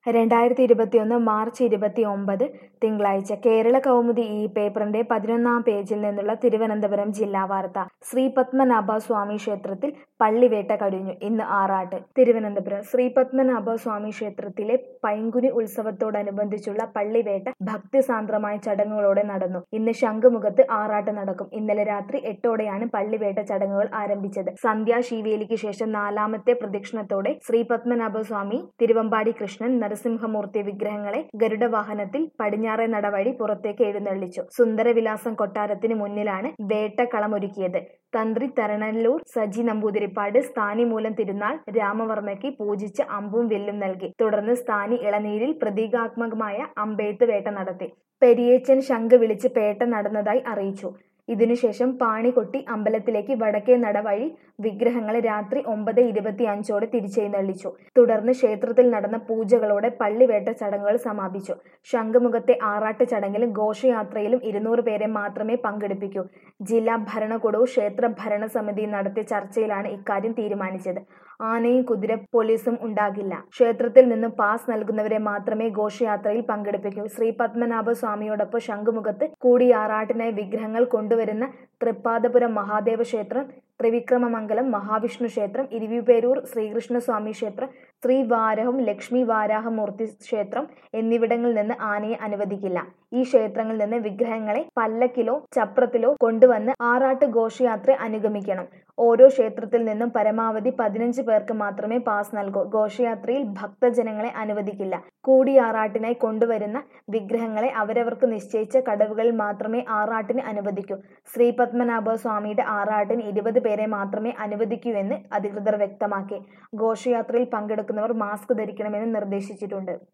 രണ്ടായിരത്തി ഇരുപത്തിയൊന്ന് മാർച്ച് ഇരുപത്തിയൊമ്പത് തിങ്കളാഴ്ച കേരള കൗമുദി ഈ പേപ്പറിന്റെ പതിനൊന്നാം പേജിൽ നിന്നുള്ള തിരുവനന്തപുരം ജില്ലാ വാർത്ത ശ്രീ പത്മനാഭ സ്വാമി ക്ഷേത്രത്തിൽ പള്ളിവേട്ട കഴിഞ്ഞു ഇന്ന് ആറാട്ട് തിരുവനന്തപുരം ശ്രീ പത്മനാഭ സ്വാമി ക്ഷേത്രത്തിലെ പൈങ്കുനി ഉത്സവത്തോടനുബന്ധിച്ചുള്ള പള്ളിവേട്ട ഭക്തിസാന്ദ്രമായ ചടങ്ങുകളോടെ നടന്നു ഇന്ന് ശംഖുമുഖത്ത് ആറാട്ട് നടക്കും ഇന്നലെ രാത്രി എട്ടോടെയാണ് പള്ളിവേട്ട ചടങ്ങുകൾ ആരംഭിച്ചത് സന്ധ്യാ ശീവേലിക്ക് ശേഷം നാലാമത്തെ പ്രദക്ഷിണത്തോടെ ശ്രീ പത്മനാഭ സ്വാമി തിരുവമ്പാടി കൃഷ്ണൻ നരസിംഹമൂർത്തി വിഗ്രഹങ്ങളെ ഗരുഡവാഹനത്തിൽ പടിഞ്ഞാറേ നടവഴി പുറത്തേക്ക് എഴുന്നള്ളിച്ചു സുന്ദരവിലാസം കൊട്ടാരത്തിന് മുന്നിലാണ് വേട്ട കളമൊരുക്കിയത് തന്ത്രി തരണല്ലൂർ സജി നമ്പൂതിരിപ്പാട് സ്ഥാനിമൂലം തിരുനാൾ രാമവർമ്മയ്ക്ക് പൂജിച്ച് അമ്പും വില്ലും നൽകി തുടർന്ന് സ്ഥാനി ഇളനീരിൽ പ്രതീകാത്മകമായ അമ്പെയ്ത്ത് വേട്ട നടത്തി പെരിയേച്ചൻ ശംഖ് വിളിച്ച് പേട്ട നടന്നതായി അറിയിച്ചു ഇതിനുശേഷം പാണി കൊട്ടി അമ്പലത്തിലേക്ക് വടക്കേ നട വഴി വിഗ്രഹങ്ങളെ രാത്രി ഒമ്പത് ഇരുപത്തി അഞ്ചോടെ തിരിച്ചെഴുന്നള്ളിച്ചു തുടർന്ന് ക്ഷേത്രത്തിൽ നടന്ന പൂജകളോടെ പള്ളിവേട്ട ചടങ്ങുകൾ സമാപിച്ചു ശംഖുമുഖത്തെ ആറാട്ട് ചടങ്ങിലും ഘോഷയാത്രയിലും ഇരുന്നൂറ് പേരെ മാത്രമേ പങ്കെടുപ്പിക്കൂ ജില്ലാ ഭരണകൂടവും ക്ഷേത്ര ഭരണസമിതിയും നടത്തിയ ചർച്ചയിലാണ് ഇക്കാര്യം തീരുമാനിച്ചത് ആനയും കുതിര പോലീസും ഉണ്ടാകില്ല ക്ഷേത്രത്തിൽ നിന്ന് പാസ് നൽകുന്നവരെ മാത്രമേ ഘോഷയാത്രയിൽ പങ്കെടുപ്പിക്കൂ ശ്രീ പത്മനാഭ സ്വാമിയോടൊപ്പം ശംഖുമുഖത്ത് കൂടിയാറാട്ടിനായി വിഗ്രഹങ്ങൾ കൊണ്ടുവരുന്ന തൃപ്പാദപുരം മഹാദേവ ക്ഷേത്രം ത്രിവിക്രമമംഗലം മഹാവിഷ്ണു ക്ഷേത്രം ഇരുവിപേരൂർ ശ്രീകൃഷ്ണസ്വാമി ക്ഷേത്രം ശ്രീവാരഹം ലക്ഷ്മി വാരാഹമൂർത്തി ക്ഷേത്രം എന്നിവിടങ്ങളിൽ നിന്ന് ആനയെ അനുവദിക്കില്ല ഈ ക്ഷേത്രങ്ങളിൽ നിന്ന് വിഗ്രഹങ്ങളെ പല്ലക്കിലോ ചപ്രത്തിലോ കൊണ്ടുവന്ന് ആറാട്ട് ഘോഷയാത്ര അനുഗമിക്കണം ഓരോ ക്ഷേത്രത്തിൽ നിന്നും പരമാവധി പതിനഞ്ച് പേർക്ക് മാത്രമേ പാസ് നൽകൂ ഘോഷയാത്രയിൽ ഭക്തജനങ്ങളെ അനുവദിക്കില്ല കൂടിയാറാട്ടിനായി കൊണ്ടുവരുന്ന വിഗ്രഹങ്ങളെ അവരവർക്ക് നിശ്ചയിച്ച കടവുകളിൽ മാത്രമേ ആറാട്ടിന് അനുവദിക്കൂ ശ്രീ പത്മനാഭ സ്വാമിയുടെ ആറാട്ടിന് ഇരുപത് പേരെ മാത്രമേ അനുവദിക്കൂ എന്ന് അധികൃതർ വ്യക്തമാക്കി ഘോഷയാത്രയിൽ പങ്കെടുക്കുന്നവർ മാസ്ക് ധരിക്കണമെന്ന് നിർദ്ദേശിച്ചിട്ടുണ്ട്